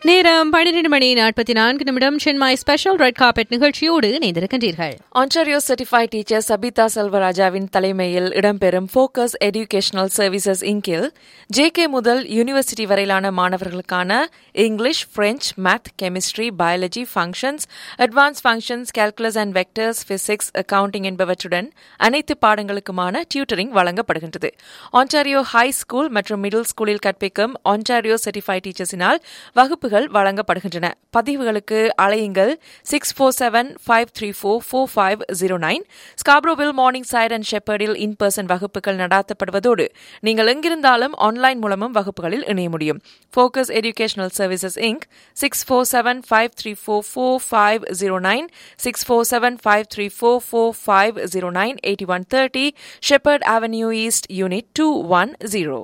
நேரம் பன்னிரண்டு மணி நாற்பத்தி நான்கு நிமிடம் சென்மாய் ஸ்பெஷல் ரெட் கார்பெட் நிகழ்ச்சியோடு இணைந்திருக்கின்றீர்கள் ஆன்டாரியோ சர்டிஃபைட் டீச்சர் சபிதா செல்வராஜாவின் தலைமையில் இடம்பெறும் focus educational services Inc JK முதல் யூனிவர்சிட்டி வரையிலான மாணவர்களுக்கான English French math chemistry biology functions advance functions calculus and vectors physics accounting என்பவற்றுடன் அனைத்து பாடங்களுக்குமான டியூட்டரிங் வழங்கப்படுகின்றது ஆன்டாரியோ ஹை ஸ்கூல் மற்றும் மிடில் ஸ்கூலில் கற்பிக்கும் ஆன்டாரியோ சர்டிஃபைட் டீச்சர்ஸினால் வகுப்புகள் வழங்கப்படுகின்றன பதிவுகளுக்கு அலையுங்கள் six four seven five three four four five zero nine ஸ்காப்ரோவில் மார்னிங் சைட் அண்ட் ஷெப்பர்டில் இன் பர்சன் வகுப்புகள் நடாத்தப்படுவதோடு நீங்கள் எங்கிருந்தாலும் ஆன்லைன் மூலமும் வகுப்புகளில் இணைய முடியும் focus educational services Inc six four seven five three four four five zero nine six four seven five three four four five zero nine eighty one thirty Sheppard avenue east unit two one zero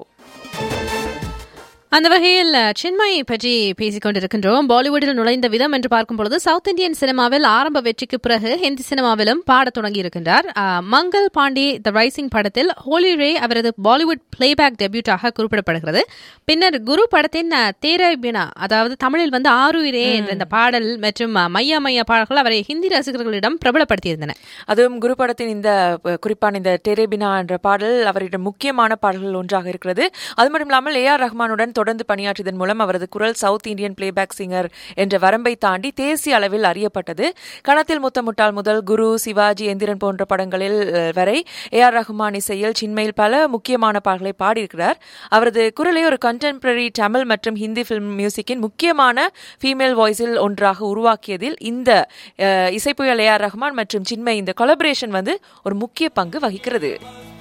அந்த வகையில் சின்மயை பற்றி பேசிக் கொண்டிருக்கின்றோம் பாலிவுட்டில் நுழைந்த விதம் என்று பார்க்கும் பொழுது south Indian சினிமாவில் ஆரம்ப வெற்றிக்கு பிறகு ஹிந்தி சினிமாவிலும் பாடத் தொடங்கி இருக்கின்றார் மங்கள் பாண்டே த ரைசிங் படத்தில் ஹோலி ரே அவரது பாலிவுட் பிளேபேக் டெபியூட்டாக குறிப்பிடப்படுகிறது பின்னர் குரு படத்தின் தேரபினா அதாவது தமிழில் வந்து ஆருயிரே என்ற இந்த பாடல் மற்றும் மையா மையா பாடல்கள் அவரை ஹிந்தி ரசிகர்களிடம் பிரபலப்படுத்தியிருந்தன அதுவும் குரு படத்தின் இந்த குறிப்பான இந்த டெரேபினா என்ற பாடல் அவரிடம் முக்கியமான பாடல்கள் ஒன்றாக இருக்கிறது அது மட்டும் இல்லாமல் ஏ ஆர் ரஹ்மானுடன் தொடர்ந்து பணியாற்றியதன் மூலம் அவரது குரல் சவுத் இந்தியன் பிளேபேக் சிங்கர் என்ற வரம்பை தாண்டி தேசிய அளவில் அறியப்பட்டது கணத்தில் முத்தமுட்டால் முதல் குரு சிவாஜி எந்திரன் போன்ற படங்களில் வரை ஏ ஆர் ரஹ்மான் இசையில் சின்மையில் பல முக்கியமான பாடல்களை பாடியிருக்கிறார் அவரது குரலை ஒரு கண்டெம்பரரி தமிழ் மற்றும் ஹிந்தி பிலிம் மியூசிக்கின் முக்கியமான ஃபீமேல் வாய்ஸில் ஒன்றாக உருவாக்கியதில் இந்த இசைப்புயல் ஏ ஆர் ரஹ்மான் மற்றும் சின்மை இந்த கொலபரேஷன் வந்து ஒரு முக்கிய பங்கு வகிக்கிறது